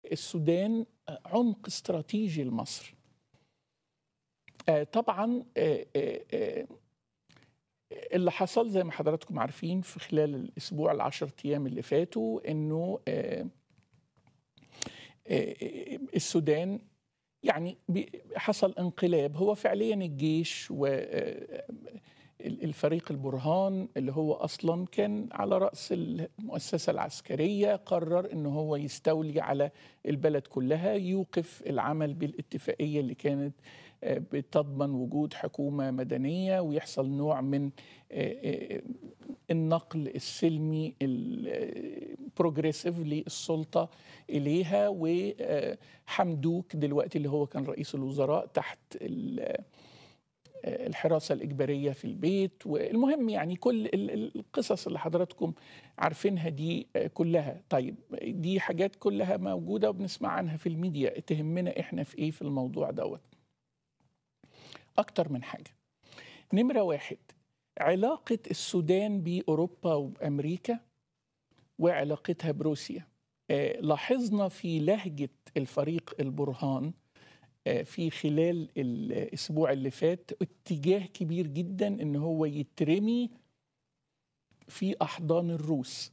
السودان عمق استراتيجي لمصر آه، طبعا آه، آه، آه، اللي حصل زي ما حضراتكم عارفين في خلال الاسبوع العشر ايام اللي فاتوا انه آه، آه، السودان يعني بي- حصل انقلاب هو فعليا الجيش والفريق البرهان اللي هو اصلا كان على راس المؤسسه العسكريه قرر ان هو يستولي على البلد كلها يوقف العمل بالاتفاقيه اللي كانت آه، بتضمن وجود حكومه مدنيه ويحصل نوع من آه، آه، النقل السلمي البروجريسيف للسلطه اليها وحمدوك دلوقتي اللي هو كان رئيس الوزراء تحت ال- الحراسه الاجباريه في البيت والمهم يعني كل ال- ال- القصص اللي حضراتكم عارفينها دي كلها طيب دي حاجات كلها موجوده وبنسمع عنها في الميديا تهمنا احنا في ايه في الموضوع دوت اكتر من حاجه نمره واحد علاقه السودان باوروبا وبامريكا وعلاقتها بروسيا آه، لاحظنا في لهجه الفريق البرهان آه، في خلال الاسبوع اللي فات اتجاه كبير جدا ان هو يترمي في احضان الروس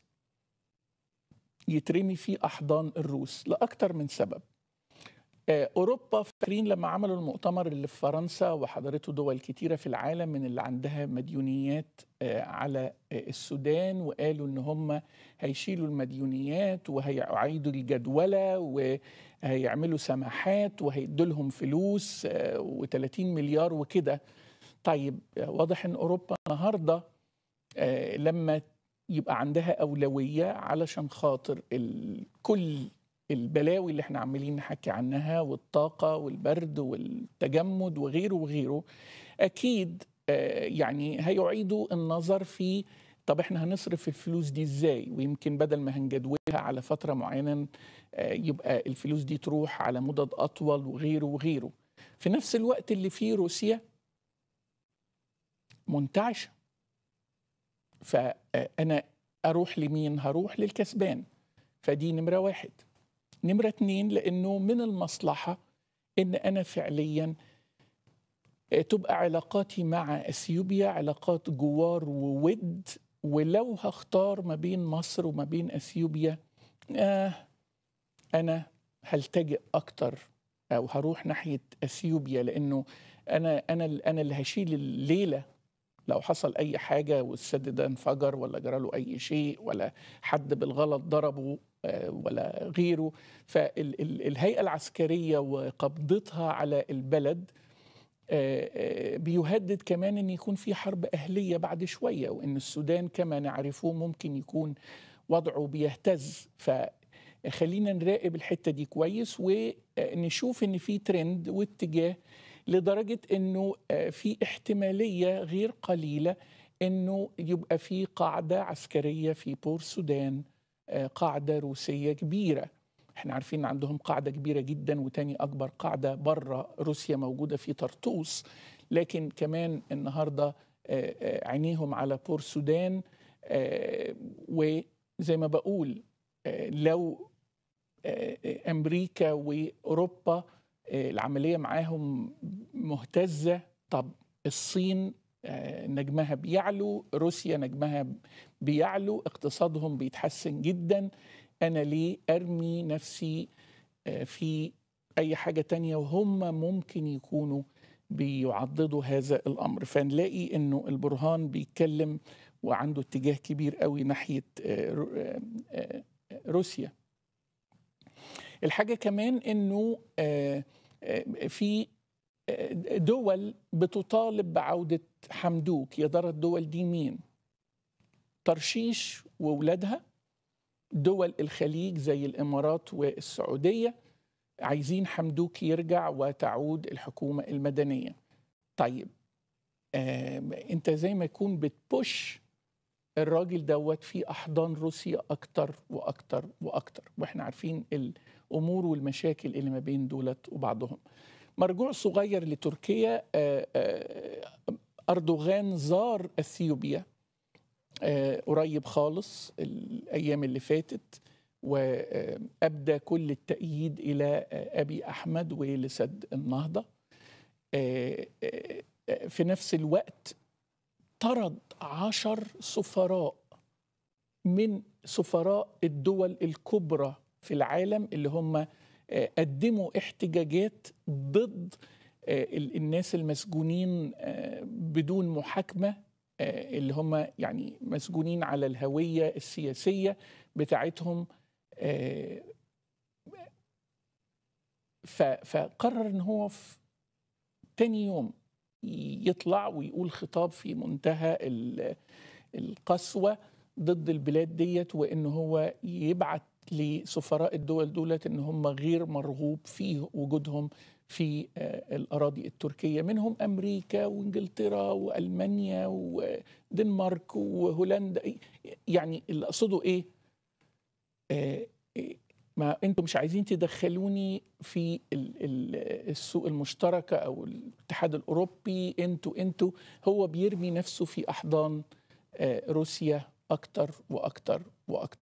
يترمي في احضان الروس لاكثر من سبب آه، اوروبا فاكرين لما عملوا المؤتمر اللي في فرنسا وحضرته دول كتيره في العالم من اللي عندها مديونيات آه، على آه، السودان وقالوا ان هم هيشيلوا المديونيات وهيعيدوا الجدوله وهيعملوا سماحات وهيدوا لهم فلوس و30 مليار وكده طيب آه، واضح ان اوروبا النهارده آه، لما يبقى عندها اولويه علشان خاطر ال- كل البلاوي اللي احنا عمالين نحكي عنها والطاقه والبرد والتجمد وغيره وغيره اكيد آه، يعني هيعيدوا النظر في طب احنا هنصرف الفلوس دي ازاي ويمكن بدل ما هنجدولها على فتره معينه آه، يبقى الفلوس دي تروح على مدد اطول وغيره وغيره في نفس الوقت اللي فيه روسيا منتعشه فانا اروح لمين هروح للكسبان فدي نمره واحد نمره اتنين لانه من المصلحه ان انا فعليا تبقى علاقاتي مع اثيوبيا علاقات جوار وود ولو هختار ما بين مصر وما بين اثيوبيا آه انا هلتجئ اكتر او هروح ناحيه اثيوبيا لانه انا انا انا اللي هشيل الليله لو حصل اي حاجه والسد ده انفجر ولا جرى له اي شيء ولا حد بالغلط ضربه آه، ولا غيره فالهيئه العسكريه وقبضتها على البلد آه، آه، بيهدد كمان ان يكون في حرب اهليه بعد شويه وان السودان كما نعرفه ممكن يكون وضعه بيهتز فخلينا نراقب الحته دي كويس ونشوف ان في ترند واتجاه لدرجه انه آه، في احتماليه غير قليله انه يبقى في قاعده عسكريه في بور السودان آه، قاعده روسيه كبيره احنا عارفين إن عندهم قاعده كبيره جدا وتاني اكبر قاعده بره روسيا موجوده في طرطوس لكن كمان النهارده آه، آه، عينيهم على بور السودان آه، وزي ما بقول آه، لو آه، آه، امريكا واوروبا آه، العمليه معاهم مهتزه طب الصين آه، نجمها بيعلو روسيا نجمها بيعلو اقتصادهم بيتحسن جدا انا ليه ارمي نفسي آه، في اي حاجه تانية وهم ممكن يكونوا بيعضدوا هذا الامر فنلاقي انه البرهان بيتكلم وعنده اتجاه كبير قوي ناحيه آه، رو- آه، آه، روسيا الحاجه كمان انه آه، آه، في آه، دول بتطالب بعوده حمدوك يا ترى الدول دي مين ترشيش واولادها دول الخليج زي الامارات والسعوديه عايزين حمدوك يرجع وتعود الحكومه المدنيه طيب آه انت زي ما يكون بتبوش الراجل دوت في احضان روسيا اكتر واكتر واكتر واحنا عارفين الامور والمشاكل اللي ما بين دولت وبعضهم مرجوع صغير لتركيا آه، آه، اردوغان زار اثيوبيا آه، قريب خالص الايام اللي فاتت وأبدى كل التأييد إلى أبي أحمد ولسد النهضة في نفس الوقت طرد عشر سفراء من سفراء الدول الكبرى في العالم اللي هم قدموا احتجاجات ضد الناس المسجونين بدون محاكمة اللي هم يعني مسجونين على الهوية السياسية بتاعتهم فقرر ان هو في تاني يوم يطلع ويقول خطاب في منتهى القسوة ضد البلاد ديت وان هو يبعت لسفراء الدول دولت ان هم غير مرغوب في وجودهم في الاراضي التركيه منهم امريكا وانجلترا والمانيا ودنمارك وهولندا يعني اللي اقصده ايه ما انتم مش عايزين تدخلوني في السوق المشتركه او الاتحاد الاوروبي انتوا انتوا هو بيرمي نفسه في احضان روسيا اكتر واكتر واكتر